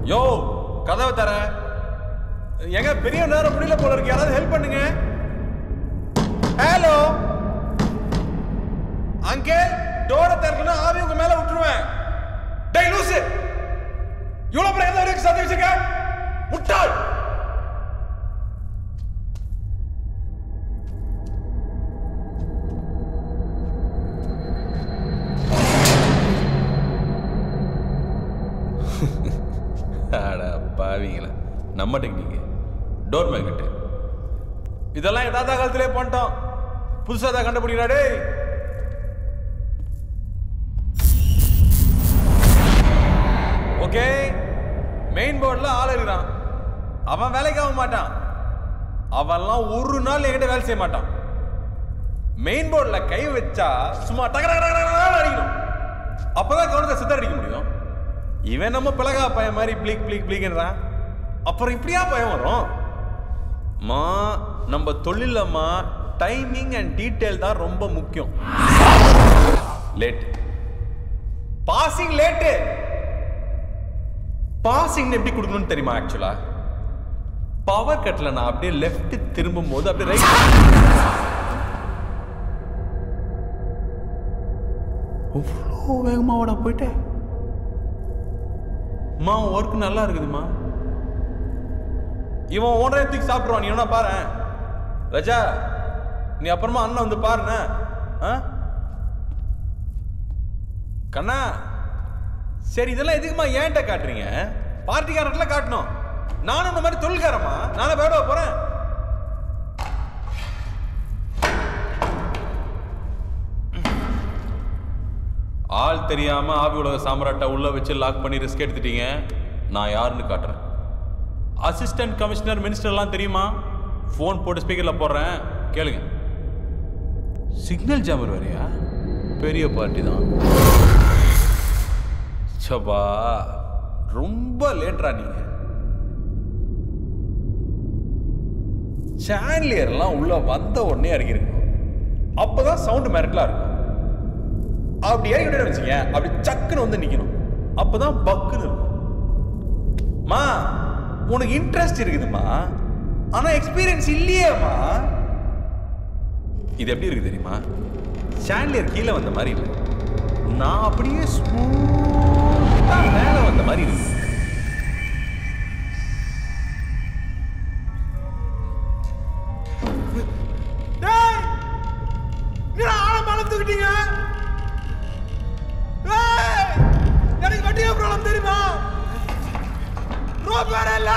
யோ கதவை தர எங்க பெரிய நேரம் முடியல போல இருக்கு யாராவது ஹெல்ப் பண்ணுங்க ஹலோ அங்கே டோரை திறக்கணும் ஆவி உங்க மேல விட்டுருவேன் டேய் லூசு இவ்வளவு பெரிய எந்த வரைக்கும் சத்தி வச்சிருக்க முட்டாள் அட பாவிங்களா நம்ம டெக்னிக் டோர் மேக்னெட் இதெல்லாம் என் தாத்தா காலத்திலே பண்ணிட்டோம் புதுசாக தான் கண்டுபிடிக்கிறா டேய் ஓகே மெயின் போர்டில் ஆள் இருக்கிறான் அவன் வேலைக்கு ஆக மாட்டான் அவன்லாம் ஒரு நாள் என்கிட்ட வேலை செய்ய மாட்டான் மெயின் போர்டில் கை வச்சா சும்மா டகர டகர டகர டகரன்னு அடிக்கணும் அப்பதான் கவனத்தை சித்தர் அடிக்க முடியும் இவன் நம்ம பிளகா பையன் மாதிரி பிளிக் பிளிக் பிளிக்ன்றான் அப்புறம் இப்படியா பயம் வரும் மா நம்ம தொழிலம்மா டைமிங் அண்ட் டீட்டெயில் தான் ரொம்ப முக்கியம் லேட் பாசிங் லேட்டு பாசிங் எப்படி கொடுக்கணும்னு தெரியுமா ஆக்சுவலா பவர் கட்ல நான் அப்படியே லெஃப்ட் திரும்பும் போது அப்படியே ரைட் அவ்வளோ வேகமாவாடா போயிட்டேன் மா ஒர்க் நல்லா இருக்குதுமா இவன் ஓனரே தூக்கி சாப்பிட்ருவான் நீ என்ன பாரு ரஜா நீ அப்புறமா அண்ணன் வந்து பாருண்ண ஆ கண்ணா சரி இதெல்லாம் எதுக்குமா ஏன்ட்ட காட்டுறீங்க பார்ட்டிக்காரர்ல காட்டணும் நானும் இந்த மாதிரி தொழில்காரமா நானே பேடவா போறேன் ஆள் தெரியாம ஆவி உலக சாம்ராட்டை உள்ள வச்சு லாக் பண்ணி ரிஸ்க் எடுத்துட்டீங்க நான் யாருன்னு காட்டுறேன் அசிஸ்டன்ட் கமிஷனர் மினிஸ்டர்லாம் தெரியுமா ஃபோன் போட்டு ஸ்பீக்கரில் போடுறேன் கேளுங்க சிக்னல் ஜாமர் வேறையா பெரிய பார்ட்டி தான் சபா ரொம்ப லேட்ரா நீங்க சான்லியர்லாம் உள்ள வந்த உடனே இறங்கிருக்கணும் அப்பதான் சவுண்ட் மிரட்டலா இருக்கும் அப்படி இறங்கி விட்டு வச்சுங்க அப்படி சக்குன்னு வந்து நிக்கணும் அப்பதான் பக்குன்னு இருக்கும் மா உனக்கு இன்ட்ரெஸ்ட் இருக்குதுமா ஆனா எக்ஸ்பீரியன்ஸ் இல்லையேம்மா இது எப்படி இருக்கு தெரியுமா சாண்ட்லியர் கீழே வந்த மாதிரி இல்லை நான் அப்படியே ஸ்மூத்தா மேல வந்த மாதிரி இருக்கு டேய் நீங்க ஆள மேல தூக்கிட்டீங்க ஏய் எனக்கு வட்டியா ப்ராப்ளம் தெரியுமா ரோப் வேற இல்ல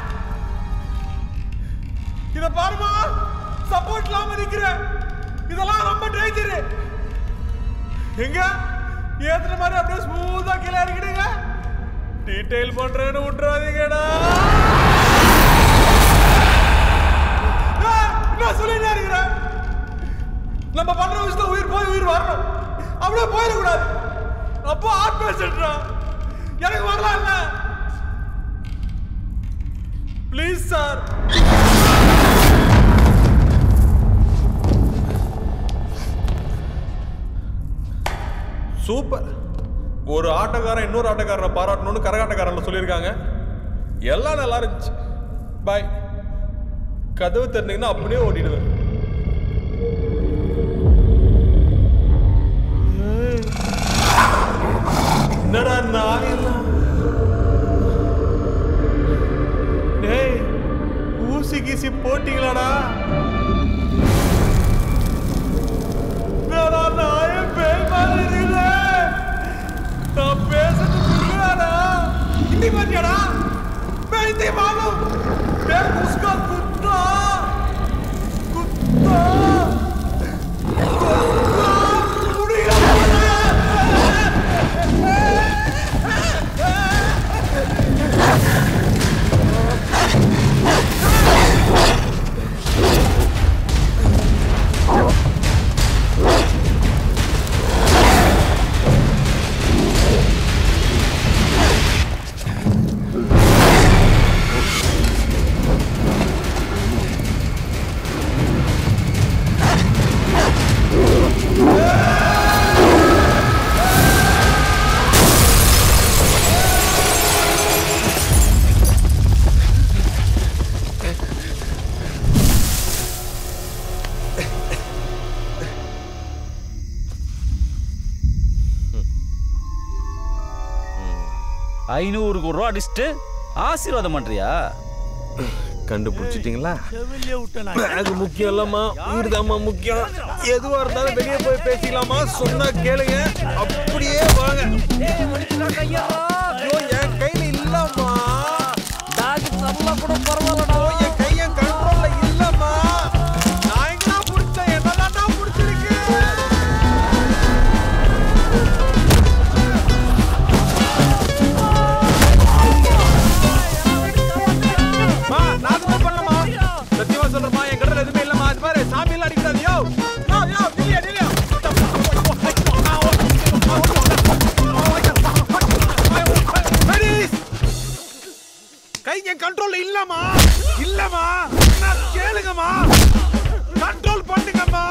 இத பாருமா சப்போர்ட் இல்லாம நிக்கிறேன் இதெல்லாம் ரொம்ப டேஞ்சர் எங்க ஏத்துற மாதிரி அப்படியே ஸ்மூத்தா கீழே இறக்கிடுங்க டீடைல் பண்றேன்னு விட்டுறாதீங்கடா ஏய், நான் சொல்லிட்டே இருக்கிறேன் நம்ம பண்ற விஷயத்துல உயிர் போய் உயிர் வரணும் அப்படியே போயிடக்கூடாது அப்போ ஆட் பேசிட்டுறா எனக்கு வரலாம் இல்ல ப்ளீஸ் சார் சூப்பர் ஒரு ஆட்டக்காரன் இன்னொரு ஆட்டக்காரனை பாராட்டணும்னு கரகாட்டக்காரன்ல சொல்லியிருக்காங்க எல்லாம் நல்லா இருந்துச்சு பாய் கதவு திறந்தீங்கன்னா அப்படியே ஓடிடுவேன் ஏய், என்னடா நாயெல்லாம் டேய் ஊசி கீசி போட்டீங்களாடா என்னடா நாயே பேய் மாதிரி இருக்குது நான் பேசுறது புரியாடா இன்னி பாத்தியாடா பேய் தீ மாலும் பேய் முஸ்கா குத்தா குத்தா குத்தா ஐநூறுக்கு ரூபா அடிச்சுட்டு ஆசீர்வாதம் பண்றியா கண்டுபிடிச்சிட்டீங்களா பேக் முக்கியம் இல்லம்மா உயிர்தாம்மா முக்கியம் எதுவா இருந்தாலும் வெளியே போய் பேசிக்கலாமா சொன்னா கேளுங்க அப்படியே வாங்க ஐயோ என் கையில இல்லம்மா கூட பரவாயில்லடா ஐயோ, என் கையன் கண்ட்ரோல்ல இல்லம்மா நான் எங்கடா புடிச்சேன் என்னதான்டா புடிச்சிருக்கு மா, நான் எதுவுமே பண்ணலம்மா. சத்தியமா சொல்றேம்மா, என் கடையில எதுவுமே இல்லம்மா. அது பாரு, சாமி எல்லாம் அடிக்கிறாரு. யோவ், யோவ், யோவ், நில்லியா, நில்லியா. Ladies, கை என் கண்ட்ரோல்ல இல்லம்மா இல்லம்மா நான் கேளுங்கம்மா கண்ட்ரோல் பண்ணுங்கம்மா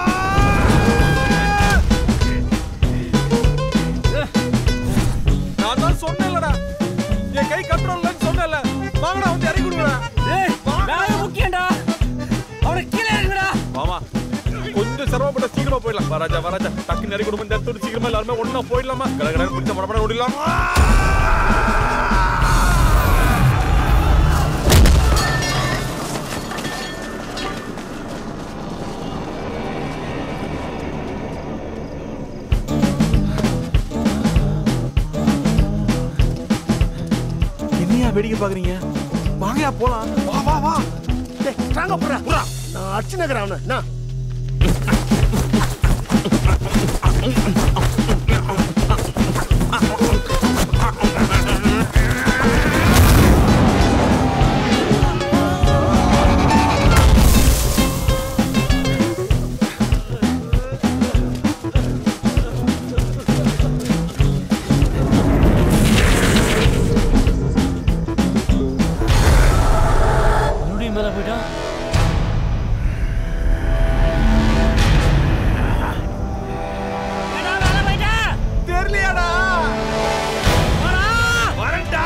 நான் தான் சொன்னேன்லடா என் கை கண்ட்ரோல்லன்னு சொன்னேன்ல வாங்கடா வந்து இறக்கி கொடுக்குறேன் முக்கியம்டா அவனை கீழே இருக்குடா மாமா கொஞ்சம் சிரமப்பட்ட சீக்கிரமா போயிடலாம் வராஜா வராஜா டக்கு நிறைய குடும்பம் இந்த இடத்தோட சீக்கிரமா எல்லாருமே ஒண்ணா போயிடலாமா கடை பிடிச்ச மடப்பட ஓடிடலாம் என்னையா வேடிக்கை பாக்குறீங்க வாங்கயா போலாம் வா வா வா ஸ்ட்ராங்கா போடுறா புறா நான் அடிச்சு நகரேன் அவனை என்ன மறுபடியும் மேல போயிட்டான் தெரியலையாடா வரண்டா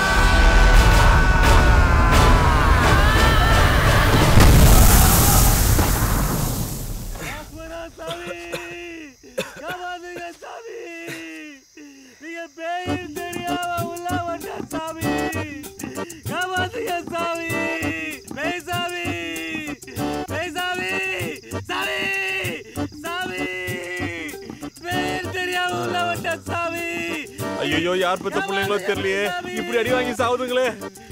ஐயோ யார் பெத்த பிள்ளைங்களோ தெரியலையே இப்படி அடி வாங்கி சாவுதுங்களே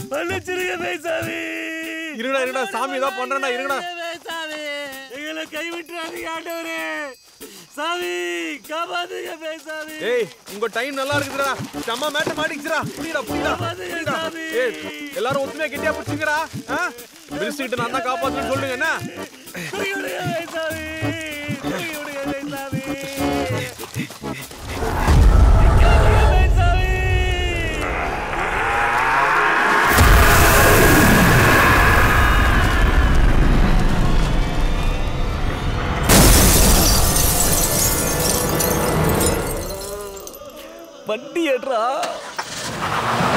இருடா இருடா சாமி ஏதாவது பண்றேன்டா இருடா எங்களை கைவிட்டுறாதீங்க ஆண்டவரே சாமி காப்பாத்துங்க பேசாமி ஏய் உங்க டைம் நல்லா இருக்குதுடா செம்ம மேட்ட மாட்டிச்சுடா புடிடா புடிடா புடிடா ஏய் எல்லாரும் ஒத்துமையா கெட்டியா பிடிச்சிங்கடா மினிஸ்டர் கிட்ட நான் தான் காப்பாத்துன்னு சொல்லுங்க என்ன வண்டி ஏட்ரா